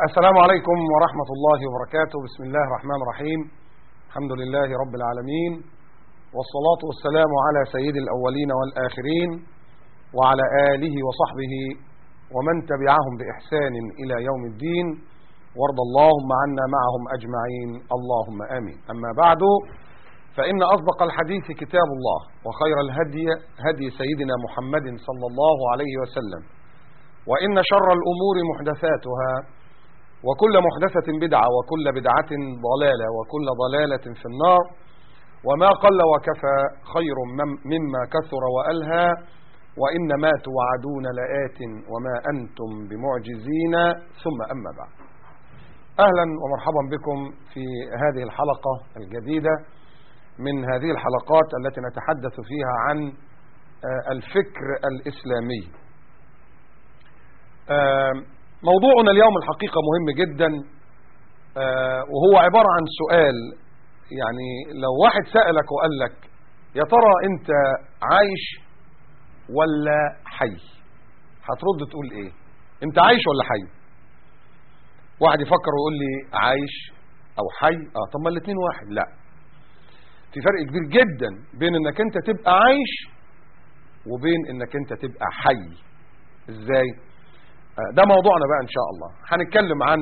السلام عليكم ورحمة الله وبركاته بسم الله الرحمن الرحيم الحمد لله رب العالمين والصلاة والسلام على سيد الأولين والآخرين وعلى آله وصحبه ومن تبعهم بإحسان إلى يوم الدين وارض اللهم عنا معهم أجمعين اللهم آمين أما بعد فإن أصدق الحديث كتاب الله وخير الهدي هدي سيدنا محمد صلى الله عليه وسلم وإن شر الأمور محدثاتها وكل محدثة بدعة وكل بدعة ضلالة وكل ضلالة في النار وما قل وكفى خير مما كثر وألهى وإنما توعدون لآت وما أنتم بمعجزين ثم أما بعد أهلا ومرحبا بكم في هذه الحلقة الجديدة من هذه الحلقات التي نتحدث فيها عن الفكر الإسلامي موضوعنا اليوم الحقيقة مهم جدا وهو عبارة عن سؤال يعني لو واحد سألك وقال لك يا ترى انت عايش ولا حي هترد تقول ايه انت عايش ولا حي واحد يفكر ويقول لي عايش او حي اه طب ما الاثنين واحد لا في فرق كبير جدا بين انك انت تبقى عايش وبين انك انت تبقى حي ازاي ده موضوعنا بقى ان شاء الله هنتكلم عن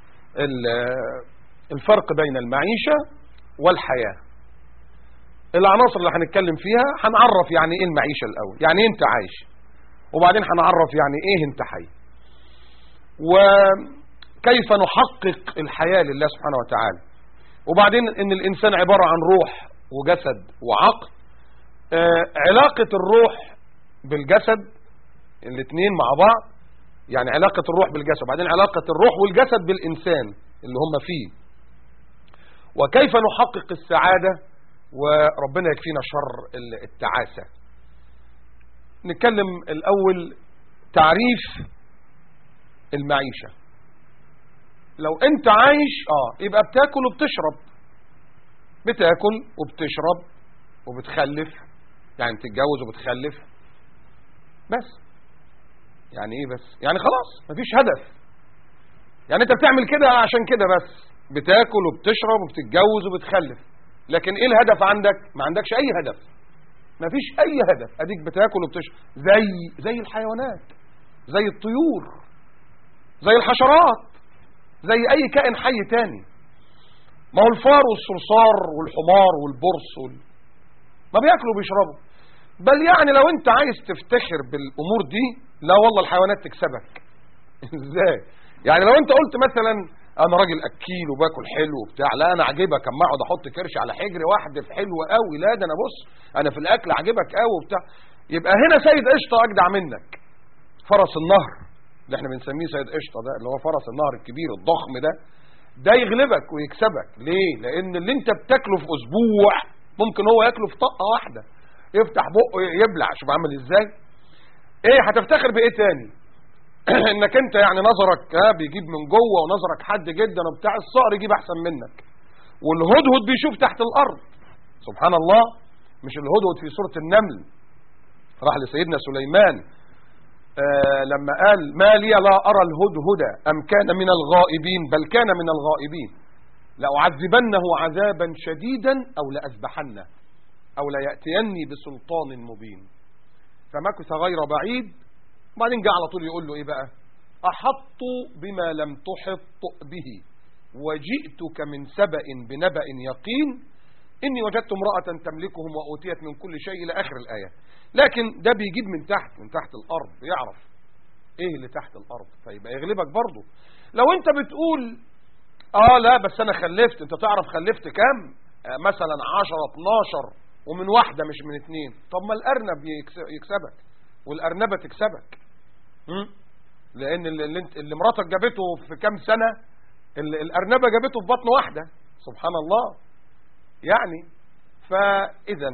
الفرق بين المعيشة والحياة العناصر اللي هنتكلم فيها هنعرف يعني ايه المعيشة الاول يعني ايه انت عايش وبعدين هنعرف يعني ايه انت حي وكيف نحقق الحياة لله سبحانه وتعالى وبعدين ان الانسان عبارة عن روح وجسد وعقل آه علاقة الروح بالجسد الاثنين مع بعض يعني علاقة الروح بالجسد وبعدين علاقة الروح والجسد بالإنسان اللي هم فيه وكيف نحقق السعادة وربنا يكفينا شر التعاسة نتكلم الأول تعريف المعيشة لو انت عايش اه يبقى بتاكل وبتشرب بتاكل وبتشرب وبتخلف يعني بتتجوز وبتخلف بس يعني ايه بس يعني خلاص مفيش هدف يعني انت بتعمل كده عشان كده بس بتاكل وبتشرب وبتتجوز وبتخلف لكن ايه الهدف عندك ما عندكش اي هدف مفيش اي هدف اديك بتاكل وبتشرب زي زي الحيوانات زي الطيور زي الحشرات زي اي كائن حي تاني ما هو الفار والصرصار والحمار والبرص وال... ما بياكلوا وبيشربوا بل يعني لو انت عايز تفتخر بالامور دي لا والله الحيوانات تكسبك ازاي يعني لو انت قلت مثلا انا راجل اكيل وباكل حلو وبتاع لا انا عاجبك اما اقعد احط كرش على حجر واحد في حلو قوي لا ده انا بص انا في الاكل عاجبك قوي وبتاع يبقى هنا سيد قشطه اجدع منك فرس النهر اللي احنا بنسميه سيد قشطه ده اللي هو فرس النهر الكبير الضخم ده ده يغلبك ويكسبك ليه لان اللي انت بتاكله في اسبوع ممكن هو ياكله في طقه واحده يفتح بقه يبلع شوف عامل ازاي ايه هتفتخر بايه تاني انك انت يعني نظرك ها بيجيب من جوه ونظرك حد جدا وبتاع الصقر يجيب احسن منك والهدهد بيشوف تحت الارض سبحان الله مش الهدهد في سورة النمل راح لسيدنا سليمان آه لما قال ما لي لا ارى الهدهد ام كان من الغائبين بل كان من الغائبين لأعذبنه عذابا شديدا او لأذبحنه او ليأتيني بسلطان مبين فمكث غير بعيد وبعدين جاء على طول يقول له ايه بقى احط بما لم تحط به وجئتك من سبأ بنبأ يقين اني وجدت امرأة تملكهم واوتيت من كل شيء الى اخر الاية لكن ده بيجيب من تحت من تحت الارض يعرف ايه اللي تحت الارض فيبقى يغلبك برضه لو انت بتقول اه لا بس انا خلفت انت تعرف خلفت كام آه مثلا 10 12 ومن واحدة مش من اتنين طب ما الارنب يكسبك والارنبة تكسبك م? لان اللي, اللي مراتك جابته في كام سنة الارنبة جابته في بطن واحدة سبحان الله يعني فاذا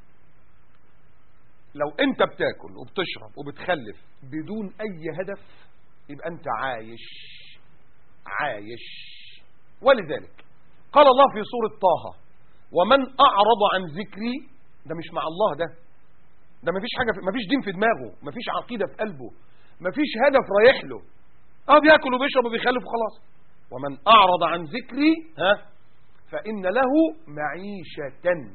لو انت بتاكل وبتشرب وبتخلف بدون اي هدف يبقى انت عايش عايش ولذلك قال الله في سورة طه ومن اعرض عن ذكري ده مش مع الله ده ده مفيش حاجة في مفيش دين في دماغه مفيش عقيدة في قلبه مفيش هدف رايح له اه بياكل وبيشرب وبيخلف وخلاص ومن أعرض عن ذكري ها فإن له معيشة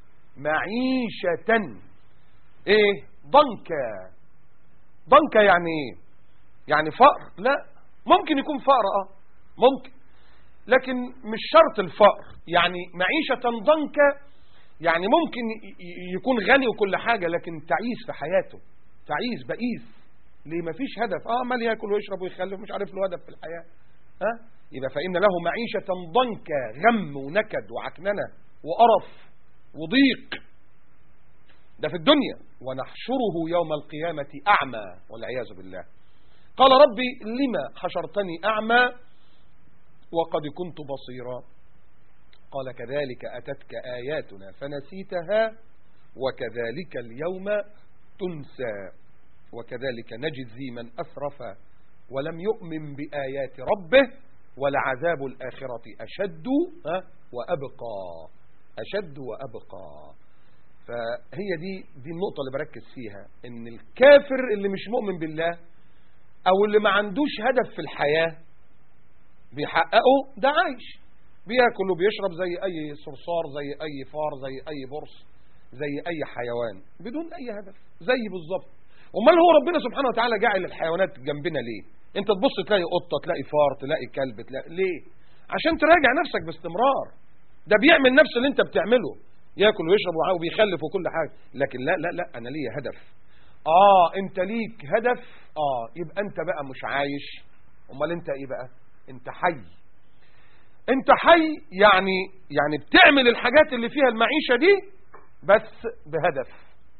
معيشة ايه ضنكا ضنكا يعني ايه يعني فقر لا ممكن يكون فقر اه ممكن لكن مش شرط الفقر يعني معيشة ضنكا يعني ممكن يكون غني وكل حاجة لكن تعيس في حياته تعيس بئيس ليه مفيش هدف اه عمال ياكل ويشرب ويخلف مش عارف له هدف في الحياة ها يبقى فإن له معيشة ضنكا غم ونكد وعكننة وقرف وضيق ده في الدنيا ونحشره يوم القيامة أعمى والعياذ بالله قال ربي لما حشرتني أعمى وقد كنت بصيرا قال كذلك أتتك آياتنا فنسيتها وكذلك اليوم تنسى وكذلك نجزي من أسرف ولم يؤمن بآيات ربه ولعذاب الآخرة أشد وأبقى أشد وأبقى فهي دي دي النقطة اللي بركز فيها ان الكافر اللي مش مؤمن بالله او اللي ما عندوش هدف في الحياة بيحققه ده عايش بياكل وبيشرب زي اي صرصار زي اي فار زي اي برص زي اي حيوان بدون اي هدف زي بالظبط امال هو ربنا سبحانه وتعالى جعل الحيوانات جنبنا ليه انت تبص تلاقي قطة تلاقي فار تلاقي كلب تلاقي ليه عشان تراجع نفسك باستمرار ده بيعمل نفس اللي انت بتعمله ياكل ويشرب وبيخلف وكل حاجة لكن لا لا لا انا ليا هدف اه انت ليك هدف اه يبقى انت بقى مش عايش امال انت ايه بقى انت حي انت حي يعني يعني بتعمل الحاجات اللي فيها المعيشة دي بس بهدف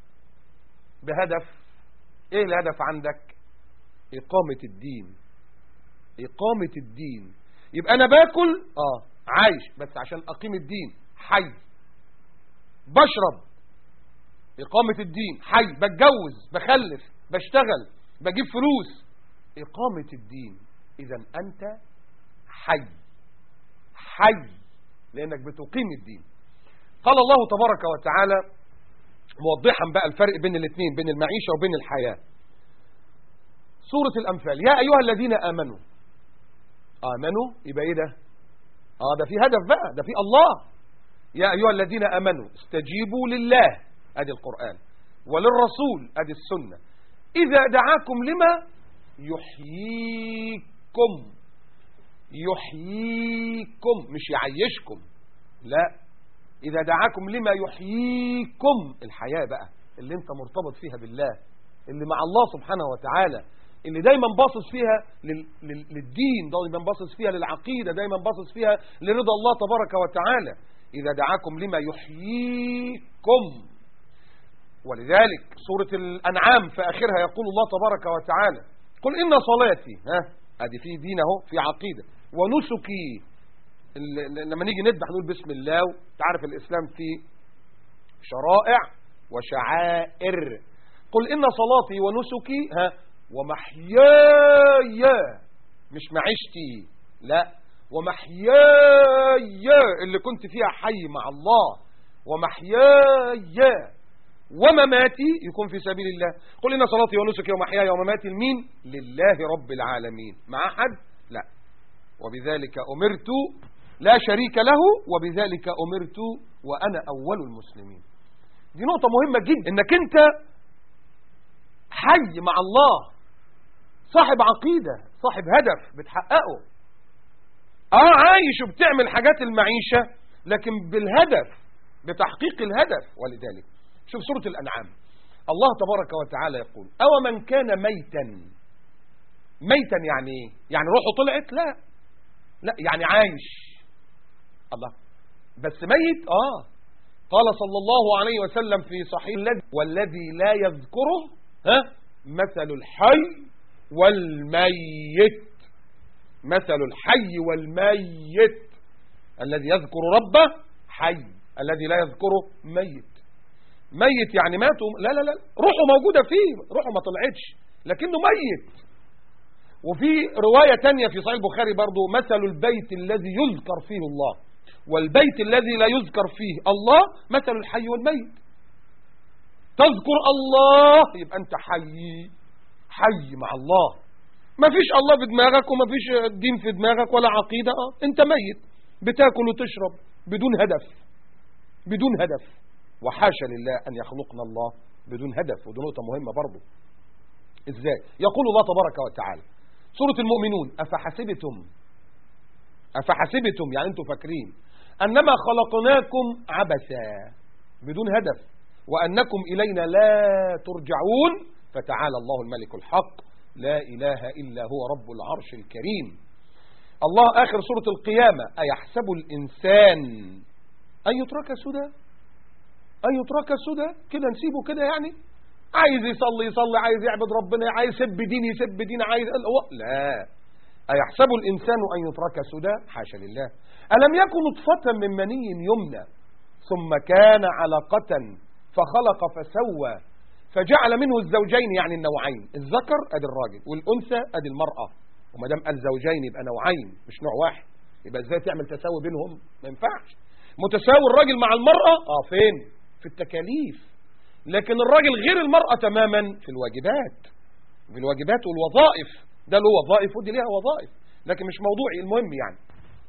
بهدف ايه الهدف عندك اقامة الدين اقامة الدين يبقى انا باكل اه عايش بس عشان اقيم الدين حي بشرب إقامة الدين حي بتجوز بخلف بشتغل بجيب فلوس إقامة الدين إذا أنت حي حي لأنك بتقيم الدين قال الله تبارك وتعالى موضحا بقى الفرق بين الاثنين بين المعيشة وبين الحياة سورة الأنفال يا أيها الذين آمنوا آمنوا يبقى إيه ده آه ده في هدف بقى ده في الله يا أيها الذين أمنوا استجيبوا لله أدي القرآن وللرسول أدي السنة إذا دعاكم لما يحييكم يحييكم مش يعيشكم لا إذا دعاكم لما يحييكم الحياة بقى اللي انت مرتبط فيها بالله اللي مع الله سبحانه وتعالى اللي دايما باصص فيها للدين دايما باصص فيها للعقيدة دايما باصص فيها لرضا الله تبارك وتعالى إذا دعاكم لما يحييكم ولذلك سورة الأنعام في آخرها يقول الله تبارك وتعالى قل إن صلاتي ها ادي في دين اهو في عقيدة ونسكي لما نيجي نذبح نقول بسم الله تعرف الإسلام فيه شرائع وشعائر قل إن صلاتي ونسكي ها ومحياي مش معيشتي لا ومحياي اللي كنت فيها حي مع الله ومحياي ومماتي يكون في سبيل الله قل إن صلاتي ونسكي ومحياي ومماتي لمين لله رب العالمين مع أحد لا وبذلك أمرت لا شريك له وبذلك أمرت وأنا أول المسلمين دي نقطة مهمة جدا انك انت حي مع الله صاحب عقيدة صاحب هدف بتحققه اه عايش وبتعمل حاجات المعيشة لكن بالهدف بتحقيق الهدف ولذلك شوف سورة الأنعام الله تبارك وتعالى يقول أو من كان ميتا ميتا يعني ايه يعني روحه طلعت لا لا يعني عايش الله بس ميت اه قال صلى الله عليه وسلم في صحيح الذي والذي لا يذكره ها مثل الحي والميت مثل الحي والميت الذي يذكر ربه حي الذي لا يذكره ميت ميت يعني مات لا لا لا روحه موجودة فيه روحه ما طلعتش لكنه ميت وفي رواية تانية في صحيح البخاري برضو مثل البيت الذي يذكر فيه الله والبيت الذي لا يذكر فيه الله مثل الحي والميت تذكر الله يبقى أنت حي حي مع الله مفيش الله في دماغك ومفيش دين في دماغك ولا عقيدة اه انت ميت بتاكل وتشرب بدون هدف بدون هدف وحاشا لله أن يخلقنا الله بدون هدف ودي نقطة مهمة برضه ازاي يقول الله تبارك وتعالى سورة المؤمنون أفحسبتم أفحسبتم يعني أنتم فاكرين أنما خلقناكم عبثا بدون هدف وأنكم إلينا لا ترجعون فتعالى الله الملك الحق لا إله إلا هو رب العرش الكريم الله آخر سورة القيامة أيحسب الإنسان أن يترك سدى أن يترك سدى كده نسيبه كده يعني عايز يصلي يصلي عايز يعبد ربنا عايز يسب دين يسب دين عايز لا أيحسب الإنسان أن يترك سدى حاشا لله ألم يكن نطفة من مني يمنى ثم كان علقة فخلق فسوى فجعل منه الزوجين يعني النوعين الذكر أدي الراجل والأنثى أدي المرأة وما دام قال زوجين يبقى نوعين مش نوع واحد يبقى ازاي تعمل تساوي بينهم ما ينفعش متساوي الراجل مع المرأة اه فين في التكاليف لكن الراجل غير المرأة تماما في الواجبات في الواجبات والوظائف ده له وظائف ودي ليها وظائف لكن مش موضوعي المهم يعني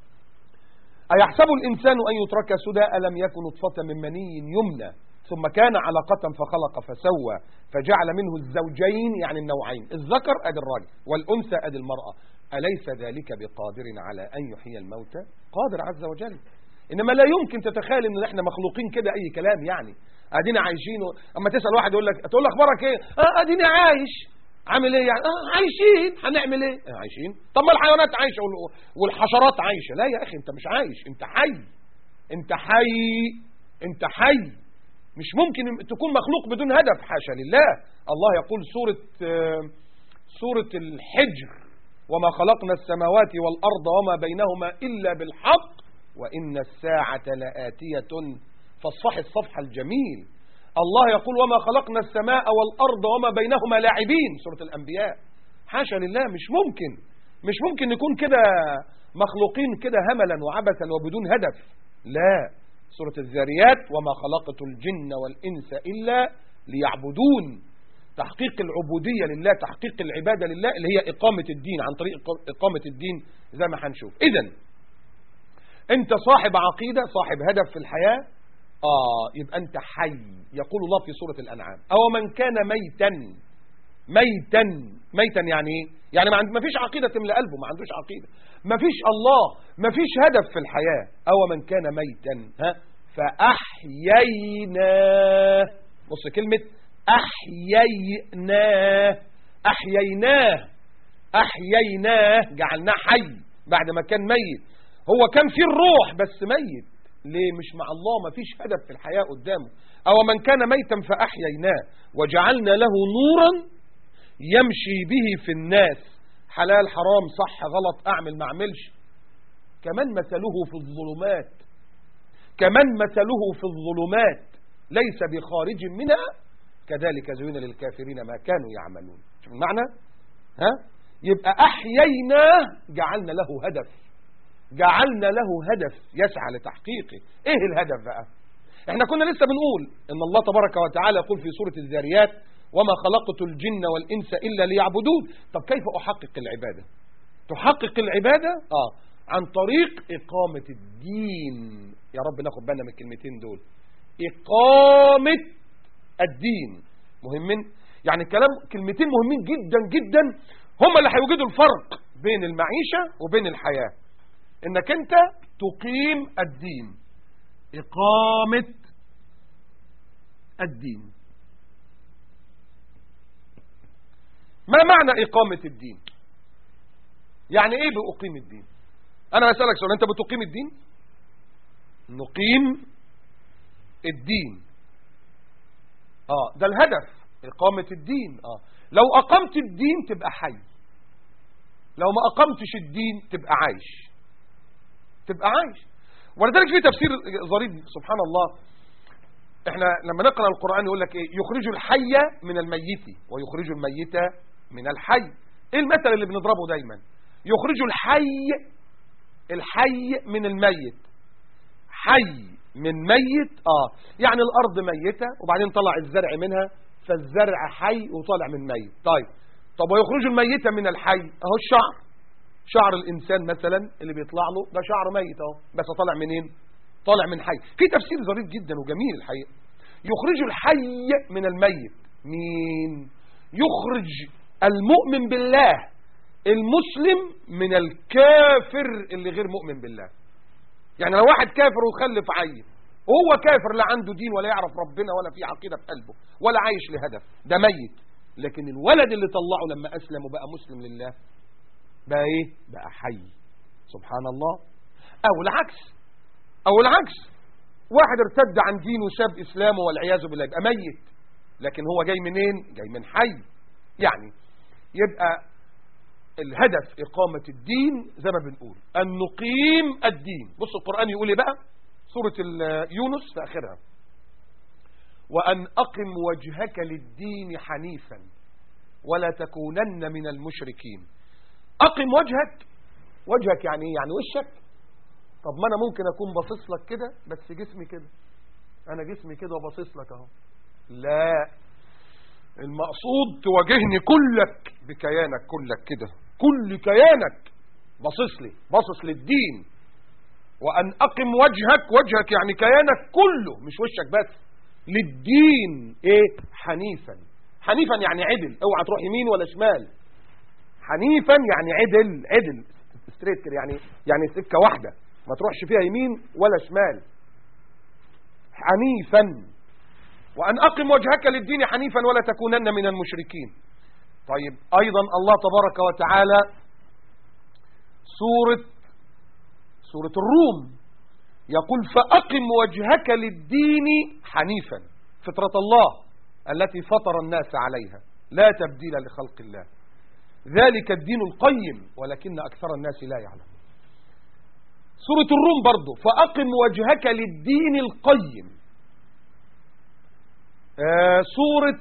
أيحسب الإنسان أن يترك سدى ألم يكن نطفة من مني يمنى ثم كان علقة فخلق فسوى فجعل منه الزوجين يعني النوعين الذكر أدي الراجل والأنثى أدي المرأة أليس ذلك بقادر على أن يحيي الموتى قادر عز وجل إنما لا يمكن تتخيل إن إحنا مخلوقين كده أي كلام يعني أدينا عايشين و... أما تسأل واحد يقول لك تقول له أخبارك إيه آه أدينا عايش عامل إيه يعني آه عايشين هنعمل إيه آه عايشين طب ما الحيوانات عايشة وال- والحشرات عايشة لا يا أخي أنت مش عايش أنت حي أنت حي أنت حي مش ممكن تكون مخلوق بدون هدف حاشا لله الله يقول سورة آه، سورة الحجر وما خلقنا السماوات والأرض وما بينهما إلا بالحق وإن الساعة لآتية فاصفح الصفح الجميل الله يقول وما خلقنا السماء والأرض وما بينهما لاعبين سورة الأنبياء حاشا لله مش ممكن مش ممكن نكون كده مخلوقين كده هملا وعبثا وبدون هدف لا سورة الذاريات وما خلقت الجن والإنس إلا ليعبدون تحقيق العبودية لله تحقيق العبادة لله اللي هي إقامة الدين عن طريق إقامة الدين زي ما هنشوف إذا أنت صاحب عقيدة صاحب هدف في الحياة آه يبقى أنت حي يقول الله في سورة الأنعام أو من كان ميتا ميتا ميتا يعني ايه يعني ما عند- ما فيش عقيدة تملى قلبه ما عندوش عقيدة ما فيش الله ما فيش هدف في الحياة أو من كان ميتا ها فأحييناه بص كلمة أحييناه أحييناه أحييناه جعلناه حي بعد ما كان ميت هو كان فيه الروح بس ميت ليه مش مع الله ما فيش هدف في الحياة قدامه أو من كان ميتا فأحييناه وجعلنا له نورا يمشي به في الناس حلال حرام صح غلط أعمل ما أعملش كمان مثله في الظلمات كمان مثله في الظلمات ليس بخارج منها كذلك زين للكافرين ما كانوا يعملون شوف المعنى ها يبقى أحييناه جعلنا له هدف جعلنا له هدف يسعى لتحقيقه ايه الهدف بقى احنا كنا لسه بنقول ان الله تبارك وتعالى يقول في سورة الذاريات وما خلقت الجن والإنس إلا ليعبدون طب كيف أحقق العبادة تحقق العبادة آه عن طريق إقامة الدين يا رب ناخد بالنا من الكلمتين دول إقامة الدين مهمين يعني كلام كلمتين مهمين جدا جدا هم اللي هيوجدوا الفرق بين المعيشة وبين الحياة انك انت تقيم الدين إقامة الدين ما معنى إقامة الدين يعني إيه بأقيم الدين أنا أسألك سؤال أنت بتقيم الدين نقيم الدين آه ده الهدف إقامة الدين آه لو أقمت الدين تبقى حي لو ما أقمتش الدين تبقى عايش تبقى عايش ولذلك في تفسير ظريف سبحان الله احنا لما نقرأ القرآن يقول لك ايه يخرج الحي من الميت ويخرج الميت من الحي ايه المثل اللي بنضربه دايما يخرج الحي الحي من الميت حي من ميت اه يعني الارض ميتة وبعدين طلع الزرع منها فالزرع حي وطالع من ميت طيب طب ويخرج الميت من الحي اهو الشعر شعر الانسان مثلا اللي بيطلع له ده شعر ميت اهو بس طالع منين طالع من حي في تفسير ظريف جدا وجميل الحقيقه يخرج الحي من الميت مين يخرج المؤمن بالله المسلم من الكافر اللي غير مؤمن بالله يعني لو واحد كافر وخلف عيل وهو كافر لا عنده دين ولا يعرف ربنا ولا في عقيدة في قلبه ولا عايش لهدف ده ميت لكن الولد اللي طلعه لما أسلم وبقى مسلم لله بقى ايه بقى حي سبحان الله او العكس او العكس واحد ارتد عن دينه وساب اسلامه والعياذ بالله يبقى ميت لكن هو جاي منين جاي من حي يعني يبقى الهدف إقامة الدين زي ما بنقول أن نقيم الدين بص القرآن يقول ايه بقى سورة يونس في آخرها وأن أقم وجهك للدين حنيفا ولا تكونن من المشركين أقم وجهك وجهك يعني ايه يعني وشك طب ما أنا ممكن أكون باصص لك كده بس جسمي كده أنا جسمي كده وباصص لك أهو لا المقصود تواجهني كلك بكيانك كلك كده كل كيانك باصص لي باصص للدين وأن أقم وجهك وجهك يعني كيانك كله مش وشك بس للدين إيه حنيفا حنيفا يعني عدل اوعى تروح يمين ولا شمال حنيفا يعني عدل عدل ستريت كده يعني يعني سكة واحدة ما تروحش فيها يمين ولا شمال حنيفا وأن أقم وجهك للدين حنيفا ولا تكونن من المشركين طيب أيضا الله تبارك وتعالى سورة سورة الروم يقول فأقم وجهك للدين حنيفا فطرة الله التي فطر الناس عليها لا تبديل لخلق الله ذلك الدين القيم ولكن أكثر الناس لا يعلم سورة الروم برضو فأقم وجهك للدين القيم آه سورة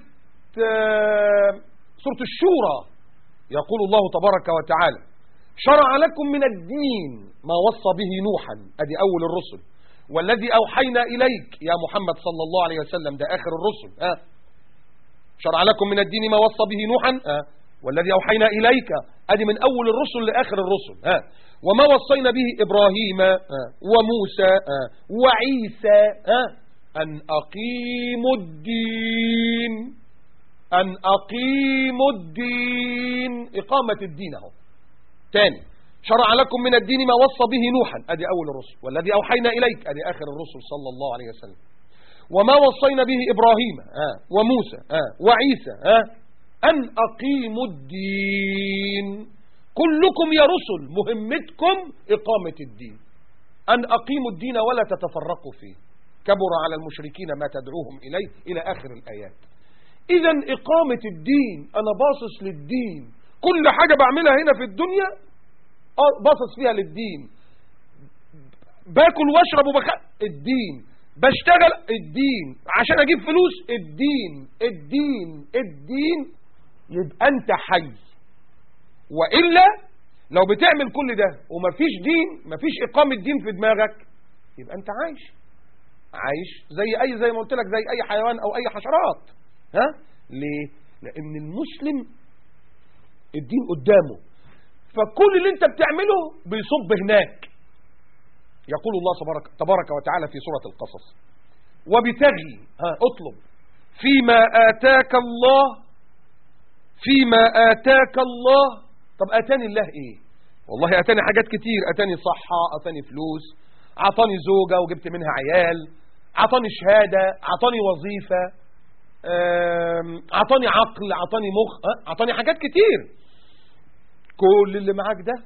آه سورة الشورى يقول الله تبارك وتعالى شرع لكم من الدين ما وصى به نوحا ادي اول الرسل والذي اوحينا اليك يا محمد صلى الله عليه وسلم ده اخر الرسل ها شرع لكم من الدين ما وصى به نوحا ها والذي اوحينا اليك ادي من اول الرسل لاخر الرسل ها وما وصينا به ابراهيم ها وموسى ها وعيسى ها ان اقيموا الدين أن أقيموا الدين إقامة الدين اهو تاني شرع لكم من الدين ما وصى به نوحا أدي أول الرسل والذي أوحينا إليك أدي آخر الرسل صلى الله عليه وسلم وما وصينا به إبراهيم آه وموسى آه وعيسى آه أن أقيموا الدين كلكم يا رسل مهمتكم إقامة الدين أن أقيموا الدين ولا تتفرقوا فيه كبر على المشركين ما تدعوهم إليه إلى آخر الآيات اذا اقامة الدين انا باصص للدين كل حاجة بعملها هنا في الدنيا باصص فيها للدين باكل واشرب وبخ الدين بشتغل الدين عشان اجيب فلوس الدين الدين الدين يبقى انت حي وإلا لو بتعمل كل ده ومفيش دين مفيش إقامة دين في دماغك يبقى أنت عايش عايش زي أي زي ما قلت لك زي أي حيوان أو أي حشرات ها ليه لان المسلم الدين قدامه فكل اللي انت بتعمله بيصب هناك يقول الله تبارك, تبارك وتعالى في سورة القصص وبتغي ها اطلب فيما آتاك الله فيما آتاك الله طب آتاني الله ايه والله آتاني حاجات كتير آتاني صحة آتاني فلوس عطاني زوجة وجبت منها عيال عطاني شهادة عطاني وظيفة اعطاني عقل اعطاني مخ اعطاني حاجات كتير كل اللي معاك ده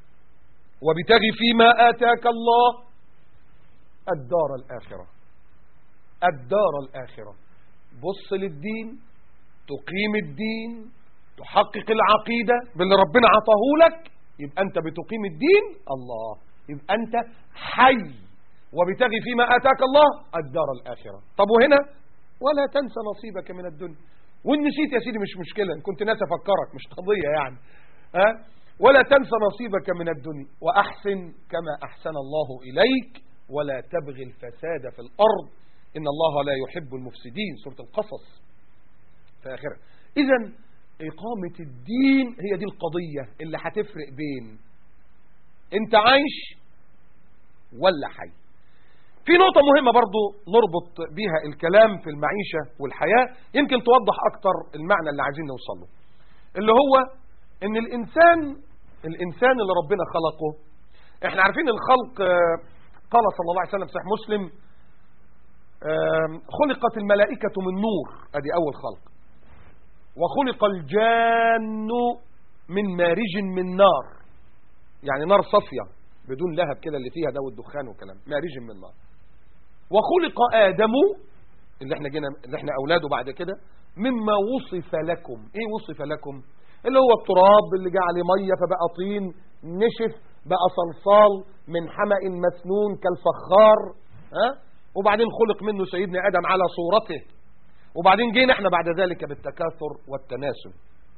وبتغي فيما آتاك الله الدار الآخرة الدار الآخرة بص للدين تقيم الدين تحقق العقيدة باللي ربنا عطاه لك يبقى أنت بتقيم الدين الله يبقى أنت حي وبتغي فيما آتاك الله الدار الآخرة طب وهنا ولا تنسى نصيبك من الدنيا وان نسيت يا سيدي مش مشكلة ان كنت ناس افكرك مش قضية يعني ها ولا تنسى نصيبك من الدنيا وأحسن كما أحسن الله إليك ولا تبغي الفساد في الأرض إن الله لا يحب المفسدين سورة القصص في آخرها إذا إقامة الدين هي دي القضية اللي هتفرق بين انت عايش ولا حي في نقطة مهمة برضو نربط بيها الكلام في المعيشة والحياة يمكن توضح أكتر المعنى اللي عايزين نوصل له اللي هو ان الإنسان الإنسان اللي ربنا خلقه احنا عارفين الخلق آه، قال صلى الله عليه وسلم في صحيح مسلم آم، خلقت الملائكة من نور ادي اول خلق وخلق الجان من مارج من نار يعني نار صافية بدون لهب كده اللي فيها ده والدخان وكلام مارج من نار وخلق آدم اللي احنا جينا اللي احنا اولاده بعد كده مما وصف لكم ايه وصف لكم اللي هو التراب اللي جه عليه ميه فبقى طين نشف بقى صلصال من حمأ مسنون كالفخار ها وبعدين خلق منه سيدنا ادم على صورته وبعدين جينا احنا بعد ذلك بالتكاثر والتناسل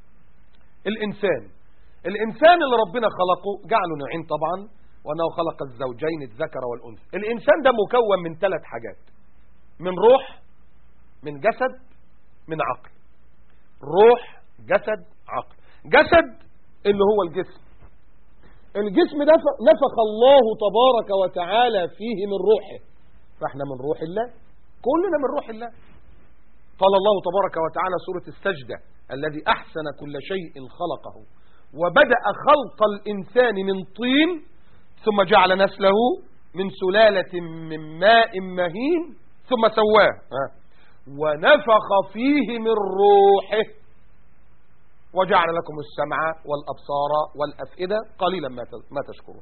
الانسان الانسان اللي ربنا خلقه جعله نوعين طبعا وانه خلق الزوجين الذكر والانثى الانسان ده مكون من ثلاث حاجات من روح من جسد من عقل روح جسد عقل جسد اللي هو الجسم الجسم ده نفخ الله تبارك وتعالى فيه من روحه فاحنا من روح الله كلنا من روح الله قال الله تبارك وتعالى سورة السجدة الذي أحسن كل شيء خلقه وبدأ خلق الإنسان من طين ثم جعل نسله من سلالة من ماء مهين ثم سواه ها. ونفخ فيه من روحه وجعل لكم السمع والأبصار والأفئدة قليلا ما ما تشكرون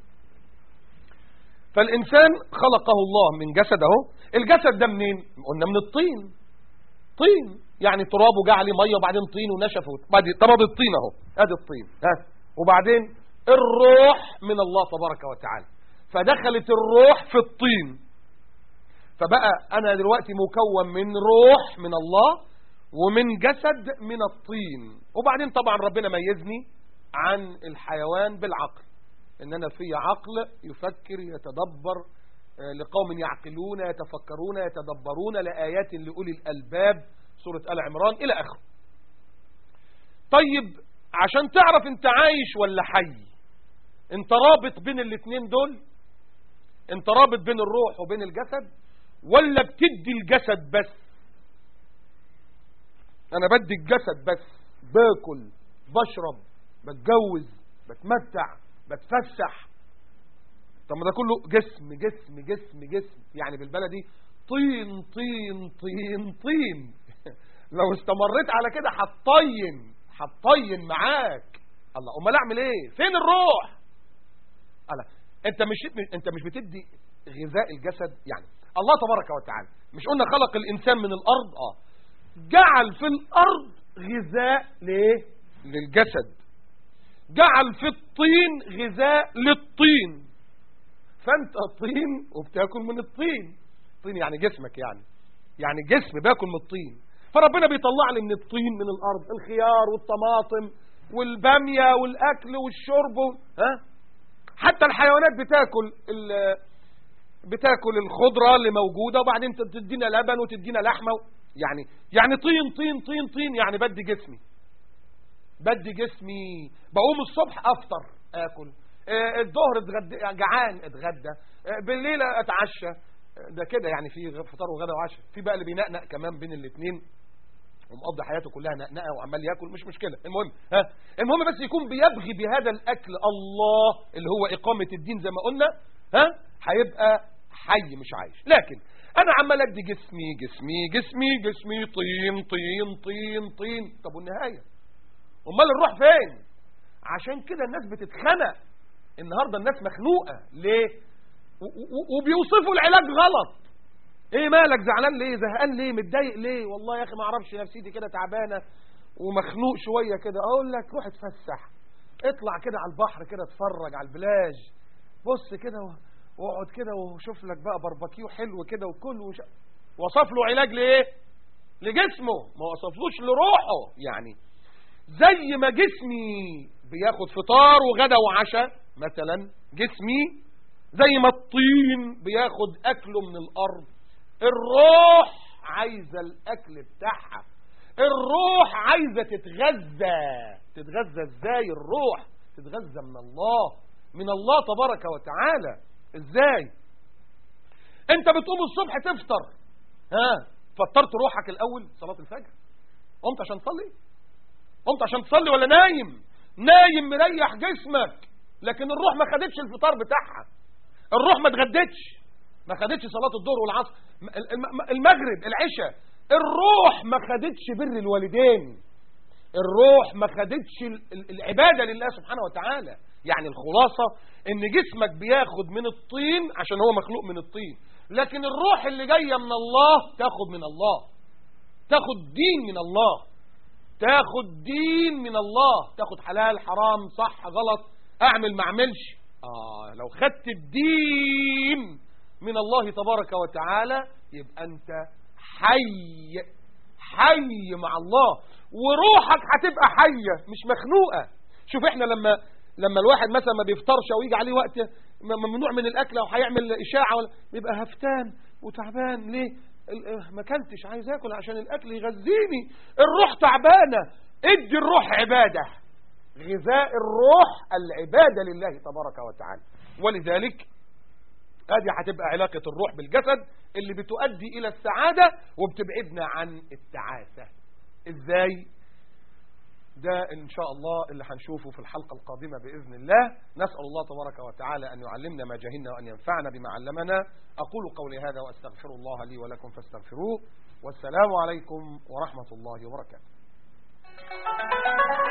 فالإنسان خلقه الله من جسده الجسد ده منين قلنا من الطين طين يعني ترابه جه عليه ميه وبعدين طين ونشف وبعدين طرد الطين اهو ادي الطين ها وبعدين الروح من الله تبارك وتعالى فدخلت الروح في الطين فبقى انا دلوقتي مكون من روح من الله ومن جسد من الطين وبعدين طبعا ربنا ميزني عن الحيوان بالعقل ان انا في عقل يفكر يتدبر آه، لقوم يعقلون يتفكرون يتدبرون لآيات لأولي الألباب سورة آل عمران إلى آخره طيب عشان تعرف انت عايش ولا حي انت رابط بين الاثنين دول انت رابط بين الروح وبين الجسد ولا بتدي الجسد بس انا بدي الجسد بس باكل بشرب بتجوز بتمتع بتفسح طب ما ده كله جسم جسم جسم جسم يعني بالبلدي طين طين طين طين لو استمريت على كده هتطين هتطين معاك الله امال اعمل ايه فين الروح الله انت مش انت مش بتدي غذاء الجسد يعني الله تبارك وتعالى مش قلنا خلق الانسان من الارض اه جعل في الارض غذاء ليه للجسد جعل في الطين غذاء للطين فانت طين وبتاكل من الطين طين يعني جسمك يعني يعني جسم باكل من الطين فربنا بيطلع لي من الطين من الارض الخيار والطماطم والباميه والاكل والشرب ها حتى الحيوانات بتاكل ال- بتاكل الخضره اللي موجوده وبعدين تدينا لبن وتدينا لحمه يعني يعني طين طين طين طين يعني بدي جسمي بدي جسمي بقوم الصبح افطر اكل آه، الظهر اتغدى يعني جعان اتغدى آه، بالليل اتعشى آه، ده كده يعني في غ- فطار وغدا وعشاء في بقى اللي بينقنق كمان بين الاثنين ومقضي حياته كلها نقنقه وعمال ياكل مش مشكله المهم ها المهم بس يكون بيبغي بهذا الاكل الله اللي هو اقامه الدين زي ما قلنا ها هيبقى حي مش عايش لكن انا عمال ادي جسمي جسمي جسمي جسمي طين طين طين طين طب والنهايه امال الروح فين عشان كده الناس بتتخنق النهارده الناس مخنوقه ليه و- و- وبيوصفوا العلاج غلط ايه مالك زعلان ليه زهقان ليه متضايق ليه والله يا اخي ما اعرفش نفسيتي كده تعبانه ومخنوق شويه كده اقول لك روح اتفسح اطلع كده على البحر كده اتفرج على البلاج بص كده و- واقعد كده وشوف لك بقى باربيكيو حلو كده وكل وش... وصف له علاج لايه لجسمه ما وصفلوش لروحه يعني زي ما جسمي بياخد فطار وغدا وعشاء مثلا جسمي زي ما الطين بياخد اكله من الارض الروح عايزه الاكل بتاعها الروح عايزة تتغذى تتغذى ازاي الروح تتغذى من الله من الله تبارك وتعالى ازاي انت بتقوم الصبح تفطر ها فطرت روحك الاول صلاة الفجر قمت عشان تصلي قمت عشان تصلي ولا نايم نايم مريح جسمك لكن الروح ما خدتش الفطار بتاعها الروح ما اتغدتش ما خدتش صلاة الظهر والعصر المغرب العشاء الروح ما خدتش بر الوالدين الروح ما خدتش العبادة لله سبحانه وتعالى يعني الخلاصة ان جسمك بياخد من الطين عشان هو مخلوق من الطين لكن الروح اللي جاية من الله تاخد من الله تاخد دين من الله تاخد دين من الله تاخد حلال حرام صح غلط اعمل ما اعملش اه لو خدت الدين من الله تبارك وتعالى يبقى انت حي حي مع الله وروحك هتبقى حية مش مخنوقة شوف احنا لما لما الواحد مثلا ما بيفطرش او يجي عليه وقت ممنوع من الاكل او هيعمل اشاعه ولا بيبقى هفتان وتعبان ليه ما كلتش عايز اكل عشان الاكل يغذيني الروح تعبانه ادي الروح عباده غذاء الروح العباده لله تبارك وتعالى ولذلك ادي هتبقى علاقه الروح بالجسد اللي بتؤدي الى السعاده وبتبعدنا عن التعاسه ازاي ده إن شاء الله اللي هنشوفه في الحلقة القادمة بإذن الله نسأل الله تبارك وتعالى أن يعلمنا ما جهلنا وأن ينفعنا بما علمنا أقول قولي هذا وأستغفر الله لي ولكم فاستغفروه والسلام عليكم ورحمة الله وبركاته